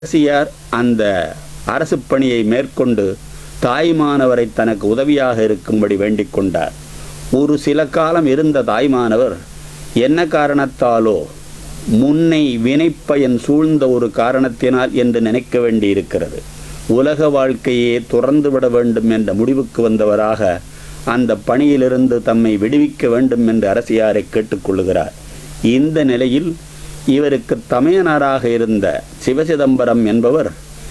அரசியார் அந்த அரசு பணியை மேற்கொண்டு தாய்மானவரை தனக்கு உதவியாக இருக்கும்படி வேண்டிக் கொண்டார் ஒரு சில காலம் இருந்த தாய்மானவர் என்ன காரணத்தாலோ முன்னை வினைப்பயன் சூழ்ந்த ஒரு காரணத்தினால் என்று நினைக்க வேண்டியிருக்கிறது உலக வாழ்க்கையே துறந்துவிட வேண்டும் என்ற முடிவுக்கு வந்தவராக அந்த பணியிலிருந்து தம்மை விடுவிக்க வேண்டும் என்று அரசியாரை கேட்டுக்கொள்கிறார் இந்த நிலையில் இவருக்கு தமையனாராக இருந்த சிவசிதம்பரம் என்பவர்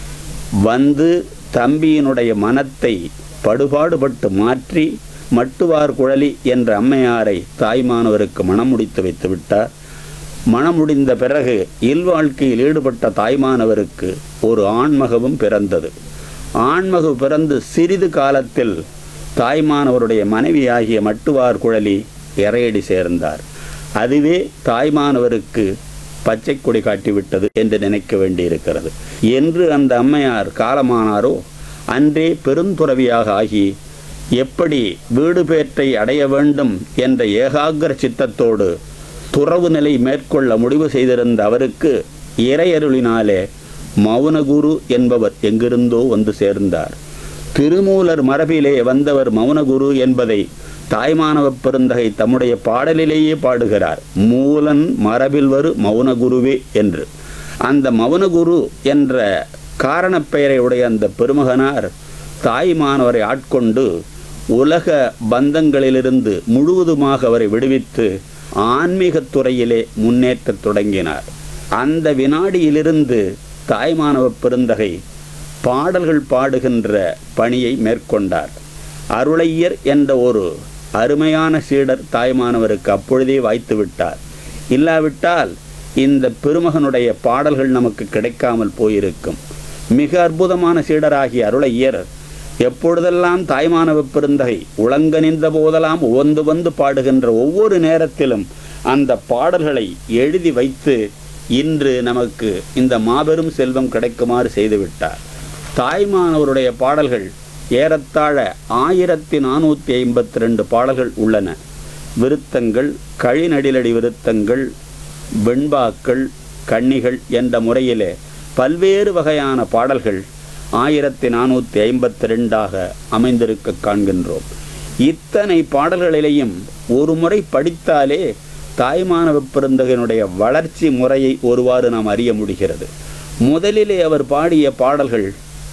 வந்து தம்பியினுடைய மனத்தை படுபாடுபட்டு மாற்றி மட்டுவார் குழலி என்ற அம்மையாரை தாய்மானவருக்கு மனம் முடித்து வைத்து விட்டார் மணமுடிந்த பிறகு இல்வாழ்க்கையில் ஈடுபட்ட தாய்மானவருக்கு ஒரு ஆண்மகவும் பிறந்தது ஆண்மகு பிறந்து சிறிது காலத்தில் தாய்மானவருடைய மனைவியாகிய மட்டுவார் குழலி இறையடி சேர்ந்தார் அதுவே தாய்மானவருக்கு பச்சை கொடி காட்டிவிட்டது என்று நினைக்க வேண்டியிருக்கிறது என்று அந்த அம்மையார் காலமானாரோ அன்றே பெருந்துறவியாக ஆகி எப்படி வீடு பேற்றை அடைய வேண்டும் என்ற ஏகாகிர சித்தத்தோடு துறவு நிலை மேற்கொள்ள முடிவு செய்திருந்த அவருக்கு இறையருளினாலே மௌனகுரு என்பவர் எங்கிருந்தோ வந்து சேர்ந்தார் திருமூலர் மரபிலே வந்தவர் மௌனகுரு என்பதை தாய்மானவ பெருந்தகை தம்முடைய பாடலிலேயே பாடுகிறார் மூலன் மரபில் வரு மௌனகுருவே என்று அந்த மௌனகுரு என்ற காரணப்பெயரை உடைய அந்த பெருமகனார் தாய்மானவரை ஆட்கொண்டு உலக பந்தங்களிலிருந்து முழுவதுமாக அவரை விடுவித்து ஆன்மீகத் துறையிலே முன்னேற்றத் தொடங்கினார் அந்த வினாடியிலிருந்து தாய்மானவ பெருந்தகை பாடல்கள் பாடுகின்ற பணியை மேற்கொண்டார் அருளையர் என்ற ஒரு அருமையான சீடர் தாய்மானவருக்கு அப்பொழுதே வாய்த்து விட்டார் இல்லாவிட்டால் இந்த பெருமகனுடைய பாடல்கள் நமக்கு கிடைக்காமல் போயிருக்கும் மிக அற்புதமான சீடராகிய அருளையர் எப்பொழுதெல்லாம் தாய்மானவ பெருந்தகை உளங்கனிந்த போதெல்லாம் உவந்து வந்து பாடுகின்ற ஒவ்வொரு நேரத்திலும் அந்த பாடல்களை எழுதி வைத்து இன்று நமக்கு இந்த மாபெரும் செல்வம் கிடைக்குமாறு செய்துவிட்டார் தாய்மானவருடைய பாடல்கள் ஏறத்தாழ ஆயிரத்தி நானூற்றி ஐம்பத்தி ரெண்டு பாடல்கள் உள்ளன விருத்தங்கள் கழிநடிலடி விருத்தங்கள் வெண்பாக்கள் கன்னிகள் என்ற முறையிலே பல்வேறு வகையான பாடல்கள் ஆயிரத்தி நானூற்றி ஐம்பத்தி ரெண்டாக அமைந்திருக்க காண்கின்றோம் இத்தனை பாடல்களிலேயும் ஒரு முறை படித்தாலே தாய்மானவ பெருந்தகனுடைய வளர்ச்சி முறையை ஒருவாறு நாம் அறிய முடிகிறது முதலிலே அவர் பாடிய பாடல்கள்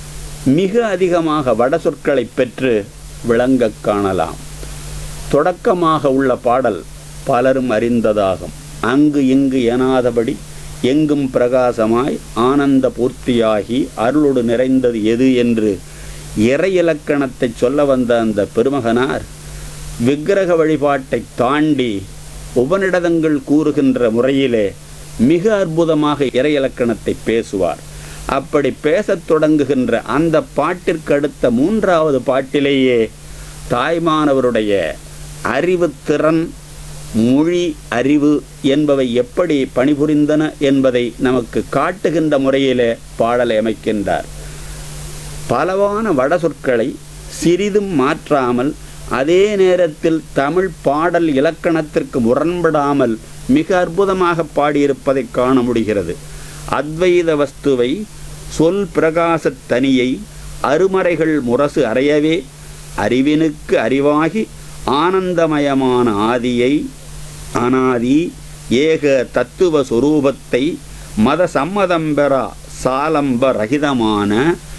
மிக அதிகமாக வட சொற்களை பெற்று விளங்கக் காணலாம் தொடக்கமாக உள்ள பாடல் பலரும் அறிந்ததாகும் அங்கு இங்கு எனாதபடி எங்கும் பிரகாசமாய் ஆனந்த பூர்த்தியாகி அருளோடு நிறைந்தது எது என்று இறை இலக்கணத்தை சொல்ல வந்த அந்த பெருமகனார் விக்கிரக வழிபாட்டை தாண்டி உபநிடதங்கள் கூறுகின்ற முறையிலே மிக அற்புதமாக இறை இலக்கணத்தை பேசுவார் அப்படி பேசத் தொடங்குகின்ற அந்த பாட்டிற்கு அடுத்த மூன்றாவது பாட்டிலேயே தாய்மானவருடைய அறிவுத்திறன் மொழி அறிவு என்பவை எப்படி பணிபுரிந்தன என்பதை நமக்கு காட்டுகின்ற முறையிலே பாடலை அமைக்கின்றார் பலவான வட சொற்களை சிறிதும் மாற்றாமல் அதே நேரத்தில் தமிழ் பாடல் இலக்கணத்திற்கு முரண்படாமல் மிக அற்புதமாக பாடியிருப்பதை காண முடிகிறது அத்வைத வஸ்துவை சொல் பிரகாசத் தனியை அருமறைகள் முரசு அறையவே அறிவினுக்கு அறிவாகி ஆனந்தமயமான ஆதியை அனாதி ஏக தத்துவ சொரூபத்தை மத சம்மதம் பெறா சாலம்ப ரகிதமான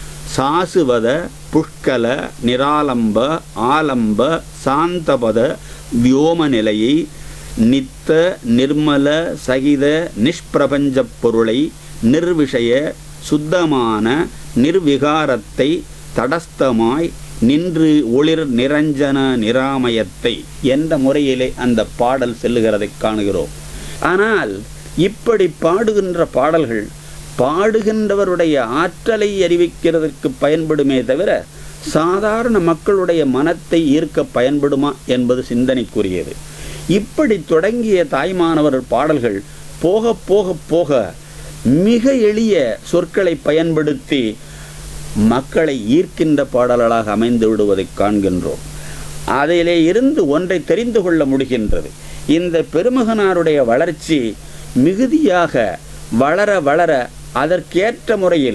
சாசுவத புஷ்கல நிராலம்ப ஆலம்ப சாந்தபத வியோம நிலையை நித்த நிர்மல சகித நிஷ்பிரபஞ்சப் பொருளை நிர்விஷய சுத்தமான நிர்விகாரத்தை தடஸ்தமாய் நின்று ஒளிர் நிரஞ்சன நிராமயத்தை என்ற முறையிலே அந்த பாடல் செல்லுகிறதை காணுகிறோம் ஆனால் இப்படி பாடுகின்ற பாடல்கள் பாடுகின்றவருடைய ஆற்றலை அறிவிக்கிறதற்கு பயன்படுமே தவிர சாதாரண மக்களுடைய மனத்தை ஈர்க்க பயன்படுமா என்பது சிந்தனைக்குரியது இப்படி தொடங்கிய தாய்மானவர் பாடல்கள் போக போக போக மிக எளிய சொற்களை பயன்படுத்தி மக்களை ஈர்க்கின்ற பாடல்களாக அமைந்து விடுவதை காண்கின்றோம் அதிலே இருந்து ஒன்றை தெரிந்து கொள்ள முடிகின்றது இந்த பெருமகனாருடைய வளர்ச்சி மிகுதியாக வளர வளர அதற்கேற்ற முறையில்